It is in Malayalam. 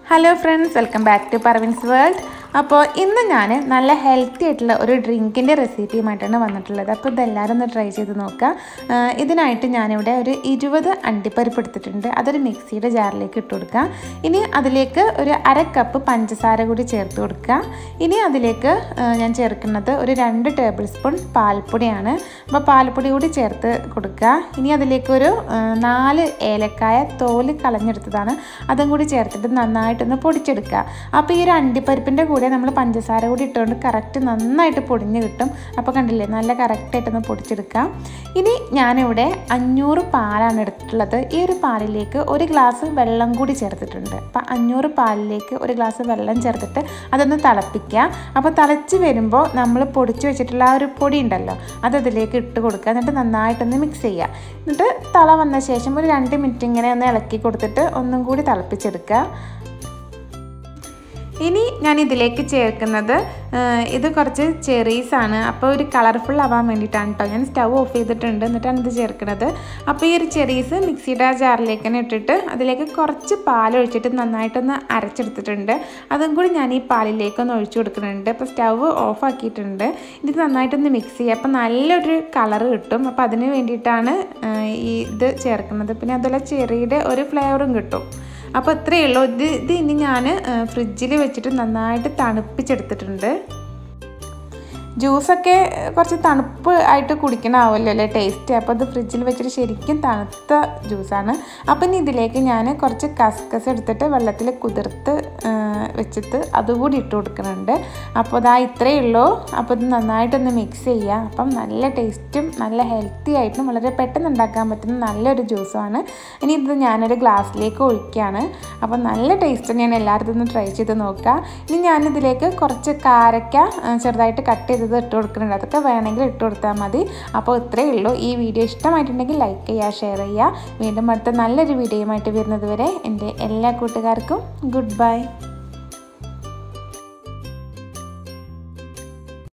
hello friends welcome back to Parvin's world അപ്പോൾ ഇന്ന് ഞാൻ നല്ല ഹെൽത്തി ആയിട്ടുള്ള ഒരു ഡ്രിങ്കിൻ്റെ റെസിപ്പിയുമായിട്ടാണ് വന്നിട്ടുള്ളത് അപ്പോൾ ഇതെല്ലാവരും ഒന്ന് ട്രൈ ചെയ്ത് നോക്കുക ആ, ഇതിനായിട്ട് ഞാനിവിടെ ഒരു ഇരുപത് അണ്ടിപ്പരിപ്പ് എടുത്തിട്ടുണ്ട് അതൊരു മിക്സിയുടെ ജാറിലേക്ക് ഇട്ട് കൊടുക്കുക ഇനി അതിലേക്ക് ഒരു അര കപ്പ് പഞ്ചസാര കൂടി ചേർത്ത് കൊടുക്കുക ഇനി അതിലേക്ക് ആ, ഞാൻ ചേർക്കുന്നത് ഒരു രണ്ട് ടേബിൾ സ്പൂൺ പാൽപ്പൊടിയാണ് അപ്പോൾ പാൽപ്പൊടി കൂടി ചേർത്ത് കൊടുക്കുക ഇനി അതിലേക്കൊരു ആ, നാല് ഏലക്കായ തോല് കളഞ്ഞെടുത്തതാണ് അതും കൂടി ചേർത്തിട്ട് നന്നായിട്ടൊന്ന് പൊടിച്ചെടുക്കുക അപ്പോൾ ഈ ഒരു അണ്ടിപ്പരിപ്പിൻ്റെ കൂടെ നമ്മൾ പഞ്ചസാര കൂടി ഇട്ടുകൊണ്ട് കറക്റ്റ് നന്നായിട്ട് പൊടിഞ്ഞ് കിട്ടും അപ്പോൾ കണ്ടില്ലേ നല്ല കറക്റ്റായിട്ടൊന്ന് പൊടിച്ചെടുക്കാം ഇനി ഞാനിവിടെ അഞ്ഞൂറ് പാലാണ് എടുത്തിട്ടുള്ളത് ഈ ഒരു പാലിലേക്ക് ഒരു ഗ്ലാസ് വെള്ളം കൂടി ചേർത്തിട്ടുണ്ട് അപ്പോൾ അഞ്ഞൂറ് പാലിലേക്ക് ഒരു ഗ്ലാസ് വെള്ളം ചേർത്തിട്ട് അതൊന്ന് തിളപ്പിക്കുക അപ്പോൾ തിളച്ച് വരുമ്പോൾ നമ്മൾ പൊടിച്ച് വെച്ചിട്ടുള്ള ആ ഒരു പൊടി ഉണ്ടല്ലോ അത് അതിലേക്ക് ഇട്ട് കൊടുക്കുക എന്നിട്ട് നന്നായിട്ടൊന്ന് മിക്സ് ചെയ്യുക എന്നിട്ട് തള വന്ന ശേഷം ഒരു രണ്ട് മിനിറ്റ് ഇങ്ങനെ ഒന്ന് ഇളക്കി കൊടുത്തിട്ട് ഒന്നും കൂടി തിളപ്പിച്ചെടുക്കുക ഇനി ഞാൻ ഇതിലേക്ക് ചേർക്കുന്നത് ആ, ഇത് കുറച്ച് ചെറീസ് ആണ് അപ്പോൾ ഒരു കളർഫുൾ ആവാൻ വേണ്ടിയിട്ടാണ് കേട്ടോ ഞാൻ സ്റ്റവ് ഓഫ് ചെയ്തിട്ടുണ്ട് എന്നിട്ടാണ് ഇത് ചേർക്കുന്നത് അപ്പോൾ ഈ ഒരു ചെറീസ് മിക്സിയുടെ ജാറിലേക്ക് തന്നെ ഇട്ടിട്ട് അതിലേക്ക് കുറച്ച് പാൽ ഒഴിച്ചിട്ട് നന്നായിട്ടൊന്ന് അരച്ചെടുത്തിട്ടുണ്ട് അതും കൂടി ഞാൻ ഈ പാലിലേക്കൊന്ന് ഒഴിച്ചു കൊടുക്കുന്നുണ്ട് അപ്പോൾ സ്റ്റവ് ഓഫ് ആക്കിയിട്ടുണ്ട് ഇത് നന്നായിട്ടൊന്ന് മിക്സ് ചെയ്യുക അപ്പോൾ നല്ലൊരു കളറ് കിട്ടും അപ്പോൾ അതിന് വേണ്ടിയിട്ടാണ് ആ, ഈ ഇത് ചേർക്കുന്നത് പിന്നെ അതുപോലെ ചെറിയുടെ ഒരു ഫ്ലേവറും കിട്ടും അപ്പോൾ ഇത്രയേ ഉള്ളൂ ഇത് ഇത് ഇനി ഞാൻ ഫ്രിഡ്ജിൽ വെച്ചിട്ട് നന്നായിട്ട് തണുപ്പിച്ചെടുത്തിട്ടുണ്ട് ജ്യൂസൊക്കെ കുറച്ച് തണുപ്പ് ആയിട്ട് കുടിക്കണമാവുമല്ലോ അല്ലേ ടേസ്റ്റ് അപ്പോൾ അത് ഫ്രിഡ്ജിൽ വെച്ചിട്ട് ശരിക്കും തണുത്ത ജ്യൂസാണ് അപ്പം ഇനി ഇതിലേക്ക് ഞാൻ കുറച്ച് കസ്കസ് എടുത്തിട്ട് വെള്ളത്തിൽ കുതിർത്ത് ആ, വെച്ചിട്ട് അതുകൂടി ഇട്ട് കൊടുക്കുന്നുണ്ട് അപ്പോൾ അതാ ഇത്രയേ ഉള്ളൂ അപ്പോൾ ഇത് നന്നായിട്ടൊന്ന് മിക്സ് ചെയ്യുക അപ്പം നല്ല ടേസ്റ്റും നല്ല ഹെൽത്തി ആയിട്ടും വളരെ പെട്ടെന്ന് ഉണ്ടാക്കാൻ പറ്റുന്ന നല്ലൊരു ജ്യൂസുമാണ് ഇനി ഇത് ഞാനൊരു ഗ്ലാസ്സിലേക്ക് ഒഴിക്കുകയാണ് അപ്പോൾ നല്ല ടേസ്റ്റ് തന്നെയാണ് എല്ലാവരും ഇതൊന്ന് ട്രൈ ചെയ്ത് നോക്കുക ഇനി ഞാനിതിലേക്ക് കുറച്ച് കാരക്ക ആ, ചെറുതായിട്ട് കട്ട് ചെയ്തത് ഇട്ട് കൊടുക്കുന്നുണ്ട് അതൊക്കെ വേണമെങ്കിൽ ഇട്ട് കൊടുത്താൽ മതി അപ്പോൾ ഇത്രയേ ഉള്ളൂ ഈ വീഡിയോ ഇഷ്ടമായിട്ടുണ്ടെങ്കിൽ ലൈക്ക് ചെയ്യുക ഷെയർ ചെയ്യുക വീണ്ടും അടുത്ത നല്ലൊരു വീഡിയോയുമായിട്ട് വരുന്നത് വരെ എൻ്റെ എല്ലാ കൂട്ടുകാർക്കും ഗുഡ് ബൈ